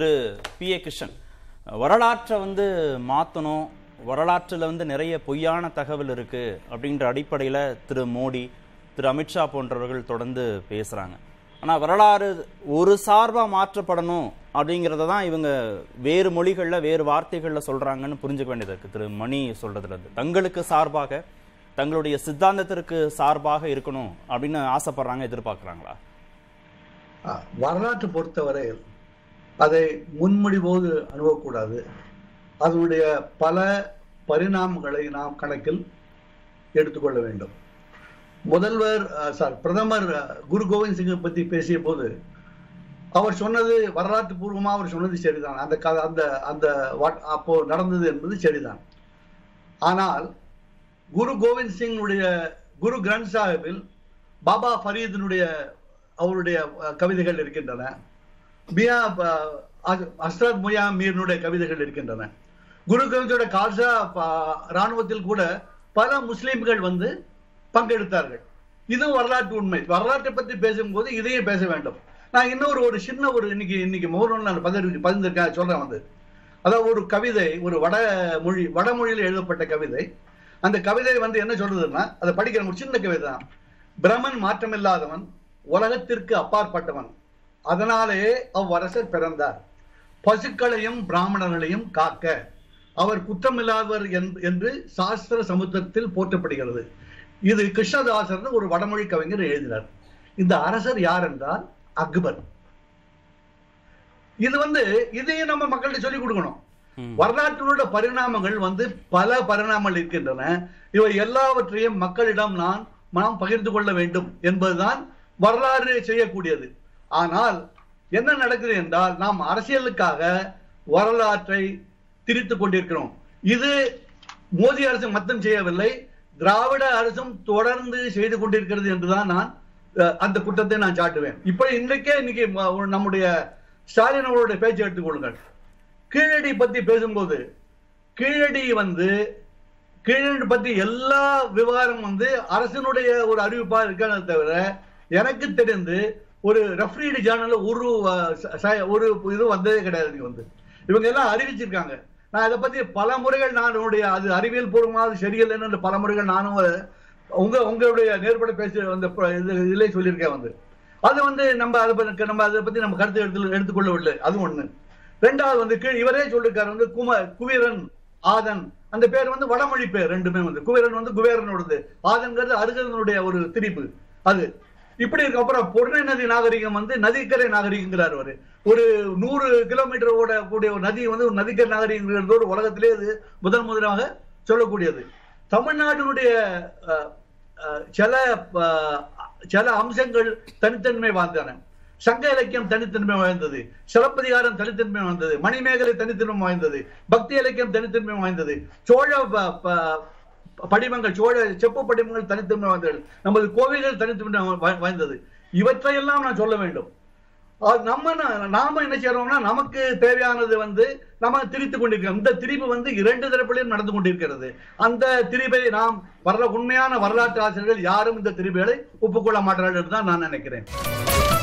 Thiru B A Krishnan வரலாற்றை வந்து மாற்றணும் வரலாற்றில் வந்து நிறைய பொய்யான தகவல் இருக்கு அப்படின்ற அடிப்படையில் திரு மோடி திரு அமித்ஷா போன்றவர்கள் தொடர்ந்து பேசுகிறாங்க ஆனால் வரலாறு ஒரு சார்பாக மாற்றப்படணும் அப்படிங்கிறத தான் இவங்க வேறு மொழிகளில் வேறு வார்த்தைகளில் சொல்கிறாங்கன்னு புரிஞ்சுக்க வேண்டியது இருக்குது திரு மணி சொல்கிறதுல இருந்து தங்களுக்கு சார்பாக தங்களுடைய சித்தாந்தத்திற்கு சார்பாக இருக்கணும் அப்படின்னு ஆசைப்படுறாங்க எதிர்பார்க்குறாங்களா அஹ், வரலாற்று பொறுத்தவரையில் அதை முன்மொழிபோது அணுகக்கூடாது அதனுடைய பல பரிணாமங்களை நாம் கணக்கில் எடுத்துக்கொள்ள வேண்டும் முதல்வர் சார் பிரதமர் அஹ், குரு கோவிந்த் சிங்கை பற்றி பேசிய போது அவர் சொன்னது வரலாற்று பூர்வமாக அவர் சொன்னது சரிதான் அந்த க அந்த அந்த வாட்- அப்போ நடந்தது என்பது சரிதான் ஆனால் குரு கோவிந்த் சிங்குடைய குரு கிரந்த் சாஹிப்பில் பாபா ஃபரீதினுடைய அவருடைய அஹ், கவிதைகள் இருக்கின்றன மியா அஹ், அஸ்- அஸ்ரத் முயா மீரனுடைய கவிதைகள் இருக்கின்றன குரு கிரந்தோட கால்சா ப- ராணுவத்தில் கூட பல முஸ்லிம்கள் வந்து பங்கெடுத்தார்கள் இதுவும் வரலாற்று உண்மை வரலாற்றை பற்றி பேசும்போது இதையும் பேச வேண்டும் நான் இன்னொரு ஒரு சின்ன ஒரு இன்னைக்கு இன்னைக்கு மௌனம் நான் பதிவு பதிந்திருக்கேன் சொல்றேன் வந்து அதாவது ஒரு கவிதை ஒரு வட மொழி வடமொழியில் எழுதப்பட்ட கவிதை அந்த கவிதை வந்து என்ன சொல்றதுன்னா அதை படிக்கிற ஒரு சின்ன கவிதை தான் பிரமன் மாற்றமில்லாதவன் உலகத்திற்கு அப்பாற்பட்டவன் அதனாலே அவ்வரசர் பிறந்தார் பசுக்களையும் பிராமணர்களையும் காக்க அவர் குற்றமில்லாதவர் என்- என்று சாஸ்திர சமுத்திரத்தில் போற்றப்படுகிறது இது கிருஷ்ணதாசர்னு ஒரு வடமொழி கவிஞர் எழுதினார் இந்த அரசர் யார் என்றால் அக்பர் இது வந்து இதையும் நம்ம மக்கள்கிட்ட சொல்லிக் கொடுக்கணும் ம். வரலாற்றினோட பரிணாமங்கள் வந்து பல பரிணாமங்கள் இருக்கின்றன இவை எல்லாவற்றையும் மக்களிடம் நான் நாம் பகிர்ந்து கொள்ள வேண்டும் என்பதுதான் வரலாறு செய்யக்கூடியது ஆனால் என்ன நடக்குது என்றால் நாம் அரசியலுக்காக வரலாற்றை திரித்துக் கொண்டிருக்கிறோம் இது மோடி அரசு மட்டும் செய்யவில்லை திராவிட அரசும் தொடர்ந்து செய்து கொண்டிருக்கிறது என்றுதான் நான் அஹ், அந்த குற்றத்தை நான் சாட்டுவேன் இப்ப இன்றைக்கே இன்னைக்கு ம- நம்முடைய ஸ்டாலின் அவர்களுடைய பேச்சை எடுத்துக்கொள்ளுங்கள் கீழடி பத்தி பேசும்போது கீழடி வந்து கீழடி பத்தி எல்லா விவகாரம் வந்து அரசினுடைய ஒரு அறிவிப்பா இருக்கிறத தவிர எனக்கு தெரிந்து ஒரு ரெஃப்ரீடு ஜேர்னல்ல ஒரு அஹ், ச- ச- ஒரு இது வந்ததே கிடையாது இங்க வந்து இவங்க எல்லாம் அறிவிச்சிருக்காங்க நான் இதை பத்தி பல முறைகள் நான் என்னுடைய அது அறிவியல் பூர்வமாக சரியில்லைன்னு பல முறைகள் நானும் அதை உங்க உங்களுடைய நேர்பட பேசி அந்த ப- இது இதிலே சொல்லியிருக்கேன் வந்து அது வந்து நம்ம அதை பத்தி நம்ம அதை பத்தி நம்ம கருத்து எடுத்து எடுத்துக்கொள்ளவில்லை அது ஒண்ணு ரெண்டாவது வந்து கீழ் இவரே சொல்லிருக்காரு வந்து கும குவீரன் ஆதன் அந்த பேர் வந்து வடமொழி பேர் ரெண்டுமே வந்து குவீரன் வந்து குபேரனோடது ஆதன்கிறது அருகனுடைய ஒரு திரிப்பு அது இப்படி இருக்க அப்புறம் பொருணை நதி நாகரிகம் வந்து நதிக்கரை நாகரிகங்கிறார் அவரு ஒரு நூறு கிலோமீட்டர் ஓட கூடிய ஒரு நதி வந்து ஒரு நதிக்கரை நாகரிகங்கிறதோடு உலகத்திலே அது முதல் முதலாக சொல்லக்கூடியது தமிழ்நாட்டினுடைய அஹ், அஹ், சில அஹ், சில அம்சங்கள் தனித்தன்மை வாழ்ந்தன சங்க இலக்கியம் தனித்தன்மை வாய்ந்தது சிலப்பதிகாரம் தனித்தன்மை வாய்ந்தது மணிமேகலை தனித்தன்மை வாய்ந்தது பக்தி இலக்கியம் தனித்தன்மை வாய்ந்தது சோழ ப- ப- படிமங்கள் சோழ செப்பு படிமங்கள் தனித்தன்மை வாய்ந்தது நமது கோவில்கள் தனித்தன்மை வா- வாய்ந்தது இவற்றையெல்லாம் நான் சொல்ல வேண்டும் அது நம்ம ந- நாம என்ன செய்யறோம்னா நமக்கு தேவையானது வந்து நம்ம திரித்து கொண்டிருக்கிறோம் இந்த திரிப்பு வந்து இரண்டு தரப்பிலையும் நடந்து கொண்டிருக்கிறது அந்த திரிப்பை நாம் வரல உண்மையான வரலாற்று ஆசிரியர்கள் யாரும் இந்த திரிப்புகளை ஒப்புக்கொள்ள மாட்டார்கள் என்று தான் நான் நினைக்கிறேன்